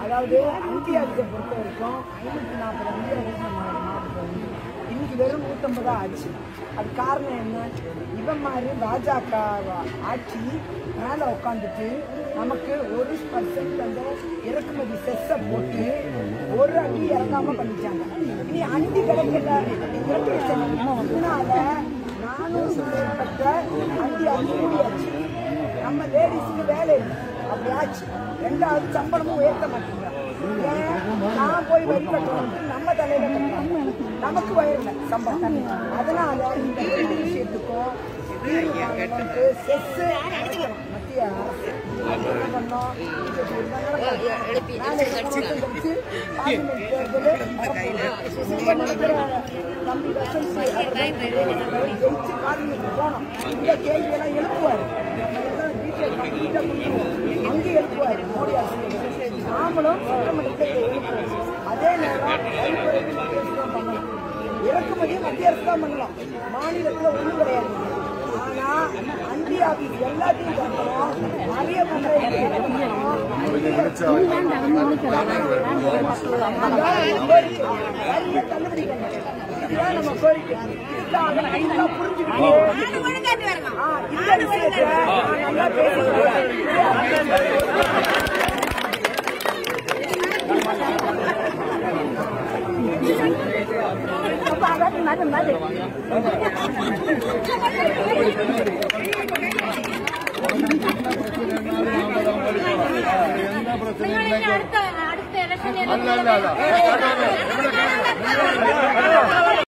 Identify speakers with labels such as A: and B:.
A: அதாவது அந்தியாஜத்தை பொறுத்த வரைக்கும் ஐநூற்றி நாற்பது அந்தியாஜம் நம்ம மாவட்டத்தில் வந்து இன்னைக்கு வெறும் நூற்றம்பதா ஆச்சு அது காரணம் என்ன இவன் மாதிரி பாஜக ஆட்சி மேலே உட்காந்துட்டு நமக்கு ஒரு பர்சன்ட் அந்த இறக்குமதி செஸ்ஸை போட்டு ஒரு அடி இறங்காம பண்ணிட்டாங்க இனி அண்டி கிடைக்கல முன்னால நானூறு மேற்பட்ட அண்டி அடி மூடியாச்சு நம்ம லேடிஸ்க்கு வேலை இல்லை அப்படி ஆச்சு ரெண்டாவது சம்பளமும் உயர்த்த மாட்டேங்கிறாங்க ஏன்? நான் போய் வரி கட்டணும் நம்ம தலையில கட்டுறாங்க நமக்கு வயர்ல சம்பளம் அதனால இந்த ரெண்டு விஷயத்துக்கும் தீர்வு காணணும்ட்டு செஸ் அடைக்கணும் மத்திய அரசு அது என்ன பண்ணோம் BJP இருந்தாங்கன்னா நாளை கட்சி கட்சி பார்லிமெண்ட் தேர்தல் வரப்போகுது. இப்ப நடக்கிற தம்பி வசந்த் அவர்கள் ஜெயிச்சு பார்லிமெண்ட் போனோம் இந்த கேள்வியெல்லாம் எழுப்புவார் அங்கே எழுப்புவார் மோடி அரசு நாமளும் சட்டமன்றத்தை எழுப்புவோம் அதே நேரம் வரிக்குறைப்பு மத்திய அரசு தான் பண்ணணும் இறக்குமதி மத்திய அரசு தான் பண்ணலாம் மாநிலத்தில் ஒன்றும் கிடையாது ஆனா அந்தி ஆபீஸ் எல்லாத்தையும் திறக்கணும் நிறைய தள்ளுபடி பண்ணணும் இதுதான் நம்ம கோரிக்கை இதுக்காக இதெல்லாம் புரிஞ்சுக்கிட்டு ஆ, இந்த விஷயத்தை நான் நல்லா பேசுகிறேன்
B: അടുത്ത അടുത്ത ഇലക്ഷൻ
C: അല്ല അല്ല അല്ല